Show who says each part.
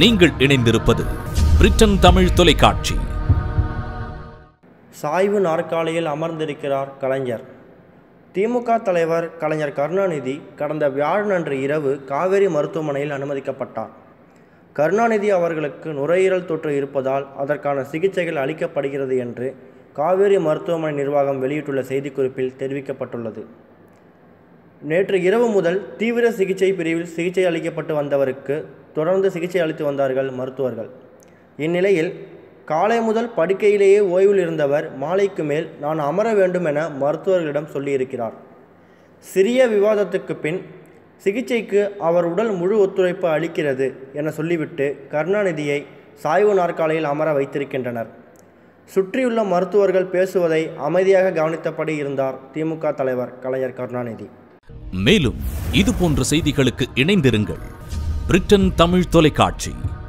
Speaker 1: நீங்கள் இணைந்திருப்பது பிரிட்டன் தமிழ் தொலைக்காட்சி
Speaker 2: சாய்வு நாற்காலியில் அமர்ந்திருக்கிறார் கலைஞர் திமுக தலைவர் கலைஞர் கருணாநிதி கடந்த வியாழனன்று இரவு காவேரி மருத்துவமனையில் அனுமதிக்கப்பட்டார் கருணாநிதி அவர்களுக்கு நுரையீரல் தொற்று இருப்பதால் அதற்கான சிகிச்சைகள் அளிக்கப்படுகிறது என்று காவேரி மருத்துவமனை நிர்வாகம் வெளியிட்டுள்ள செய்திக்குறிப்பில் தெரிவிக்கப்பட்டுள்ளது நேற்று இரவு முதல் தீவிர சிகிச்சை பிரிவில் சிகிச்சை அளிக்கப்பட்டு வந்தவருக்கு தொடர்ந்து சிகிச்சை அளித்து வந்தார்கள் மருத்துவர்கள் இந்நிலையில் காலை முதல் படுக்கையிலேயே ஓய்வில் இருந்தவர் மாலைக்கு மேல் நான் அமர வேண்டும் என மருத்துவர்களிடம் சொல்லியிருக்கிறார் சிறிய விவாதத்துக்கு பின் சிகிச்சைக்கு அவர் உடல் முழு ஒத்துழைப்பு அளிக்கிறது என சொல்லிவிட்டு கருணாநிதியை சாய்வு நாற்காலியில் அமர வைத்திருக்கின்றனர் சுற்றியுள்ள மருத்துவர்கள் பேசுவதை அமைதியாக கவனித்தபடி இருந்தார் திமுக தலைவர் கலைஞர் கருணாநிதி
Speaker 1: மேலும் இது போன்ற செய்திகளுக்கு இணைந்திருங்கள் பிரிட்டன் தமிழ் தொலைக்காட்சி